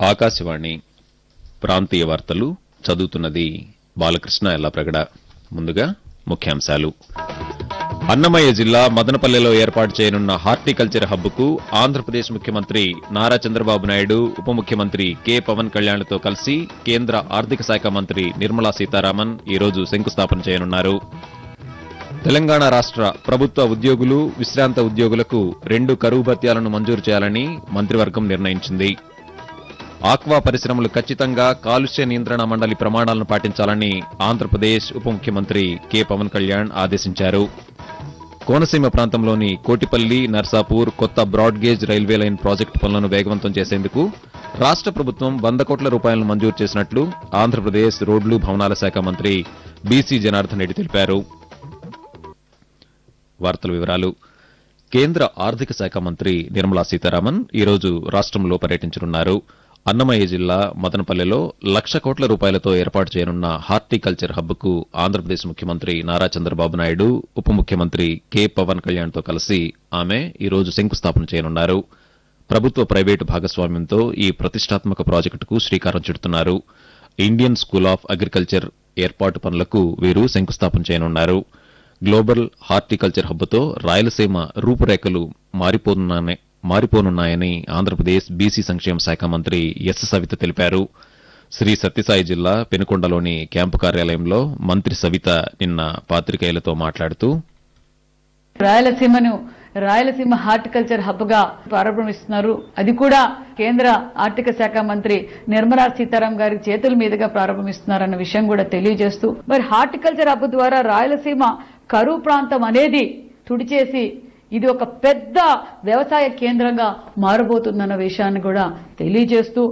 ఆకాశవాణి ప్రాంతీయ వార్తలు చదువుతున్నది బాలకృష్ణ ఎల్లప్రగడ ముందుగా ముఖ్యాంశాలు అన్నమయ్య జిల్లా మదనపల్లెలో ఏర్పాటు చేయనున్న హార్టికల్చర్ హబ్కు ఆంధ్రప్రదేశ్ ముఖ్యమంత్రి నారా చంద్రబాబు నాయుడు ఉప ముఖ్యమంత్రి కె పవన్ కళ్యాణ్లతో కలిసి కేంద్ర ఆర్థిక శాఖ మంత్రి నిర్మలా సీతారామన్ ఈరోజు శంకుస్థాపన చేయనున్నారు తెలంగాణ రాష్ట్ర ప్రభుత్వ ఉద్యోగులు విశ్రాంత ఉద్యోగులకు రెండు కరువు భత్యాలను మంజూరు చేయాలని మంత్రివర్గం నిర్ణయించింది ఆక్వా పరిశ్రమలు ఖచ్చితంగా కాలుష్య నియంత్రణ మండలి ప్రమాణాలను పాటించాలని ఆంధ్రప్రదేశ్ ఉప ముఖ్యమంత్రి కె పవన్ కళ్యాణ్ ఆదేశించారు కోనసీమ ప్రాంతంలోని కోటిపల్లి నర్సాపూర్ కొత్త broad gauge railway line project పనులను వేగవంతం చేసేందుకు రాష్ట్ర ప్రభుత్వం వంద కోట్ల రూపాయలను మంజూరు చేసినట్లు ఆంధ్రప్రదేశ్ రోడ్లు భవనాల శాఖ మంత్రి బీసీ జనార్దన్ రెడ్డి తెలిపారు వార్తల వివరాలు కేంద్ర ఆర్థిక శాఖ మంత్రి నిర్మలా సీతారామన్ ఈరోజు రాష్ట్రంలో పర్యటించనున్నారు అన్నమయ్య జిల్లా మదనపల్లెలో లక్ష కోట్ల రూపాయలతో ఏర్పాటు చేయనున్న హార్టికల్చర్ హబ్కు ఆంధ్రప్రదేశ్ ముఖ్యమంత్రి నారా చంద్రబాబు నాయుడు ఉప ముఖ్యమంత్రి కె పవన్ కళ్యాణ్తో కలిసి ఆమె ఈరోజు శంకుస్థాపన చేయనున్నారు ప్రభుత్వ ప్రైవేటు భాగస్వామ్యంతో ఈ ప్రతిష్టాత్మక ప్రాజెక్టుకు శ్రీకారం చుడుతున్నారు ఇండియన్ స్కూల్ ఆఫ్ అగ్రికల్చర్ ఏర్పాటు పనులకు వీరు శంకుస్థాపన చేయనున్నారు గ్లోబల్ హార్టికల్చర్ హబ్తో రాయలసీమ రూపురేఖలు మారిపోనున్నాయని మారిపోనున్నాయని ఆంధ్రప్రదేశ్ బీసీ సంక్షేమ శాఖ మంత్రి ఎస్ సవిత తెలిపారు శ్రీ సత్యసాయి జిల్లా పెనుకొండలోని క్యాంపు కార్యాలయంలో మంత్రి సవిత నిన్న పాత్రికేయులతో మాట్లాడుతూ రాయలసీమను రాయలసీమ హార్టికల్చర్ హబ్ గా ప్రారంభిస్తున్నారు అది కూడా కేంద్ర ఆర్థిక శాఖ మంత్రి నిర్మలా సీతారాం గారి చేతుల మీదుగా ప్రారంభిస్తున్నారన్న విషయం కూడా తెలియజేస్తూ మరి హార్టికల్చర్ హబ్ ద్వారా రాయలసీమ కరువు ప్రాంతం అనేది తుడిచేసి ఇది ఒక పెద్ద వ్యవసాయ కేంద్రంగా మారబోతుందన్న విషయాన్ని కూడా తెలియజేస్తూ